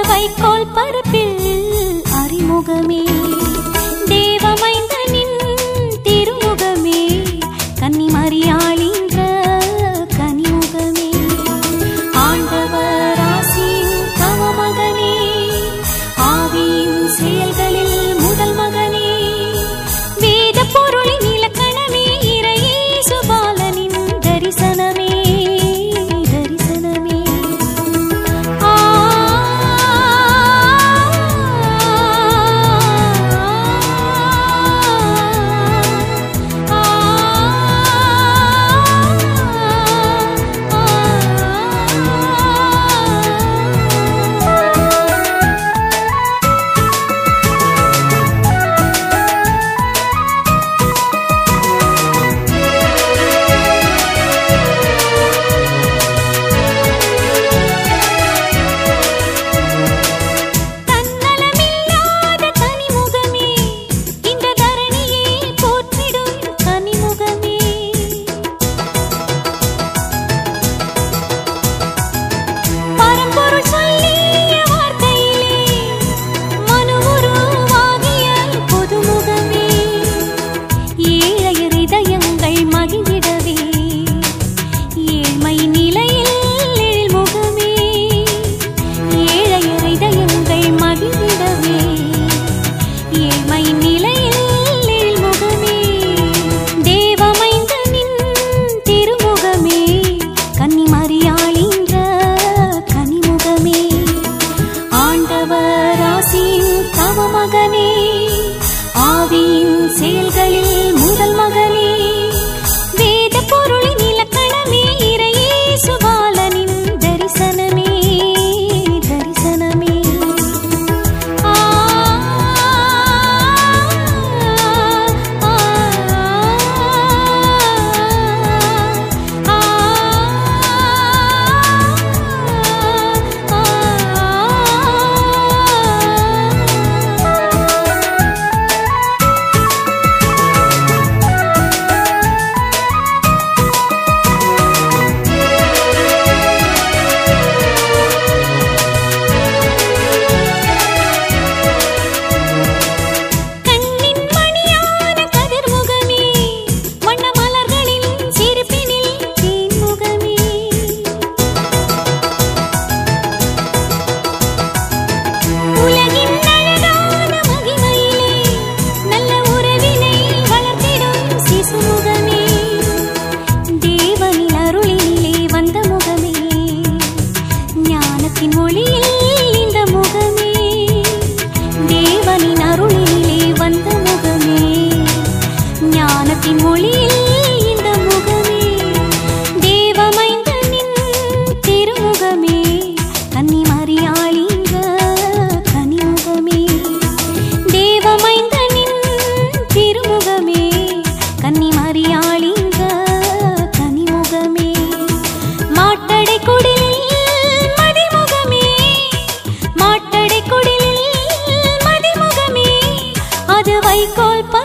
வைக்கோல் பருப்பில் அறிமுகமே தேவமைந்தனின் திருமுகமே கன்னிமரியாளின்ற கனிமுகமே ஆண்டவர் ஆசியின் தவமகனே ஆவியின் செயல்களில் முதல் மகனே வேத பொருளின் இலக்கணமே இறையே சுபாலனின் தரிசனமே தரிசனமே ஆ தன்னலமில்லாத தனிமுகமே இந்த தரணியே போற்றிடும் கனிமுகமே பரம்பொருள் சொல்லிய வார்த்தையிலே மனுவுருவாகிய பொதுமுகமே ஏழையர் இதயங்கள் மகிழ்ந்திடவே ஏழ்மை நிலையில் எழில்முகமே ஏழையர் இதயங்கள் மகிழ்ந்திடவே ஏழ்மை நிலையில் எழில்முகமே தேவமைந்தனின் திருமுகமே கன்னிமரியாளின்ற கனிமுகமே ஆண்டவர் ஆசியின் தவமகனே ஆவியின் செயல்களில் முதல் மகனே வேத பொருளின் இலக்கணமே இறையே சுபாலனின் தரிசனமே தரிசனமே ஆ ஆ கண்ணின் மணியான கதிர்முகமே வண்ண மலர்களின் சிரிப்பினில் தேன்முகமே உலகின் அழகான மகிமையிலே நல்ல உறவினை வளர்த்திடும் சிசுமுகமே தேவனின் அருளினிலே வந்த முகமே ஞானத்தின் ஒளியில் இந்த முகமே தேவனின் அருளிலே வந்த முகமே ஞானத்தின் ஒளியில் இந்த முகமே தேவமைந்தனின் திருமுகமே கன்னிமரியாளின்ற கனிமுகமே தேவமைந்தனின் திருமுகமே கன்னிமரியாளின்ற கனிமுகமே மாட்டடை குடிலில் மதிமுகமே மாட்டடை குடிலில் மதிமுகமே அது வைக்கோல்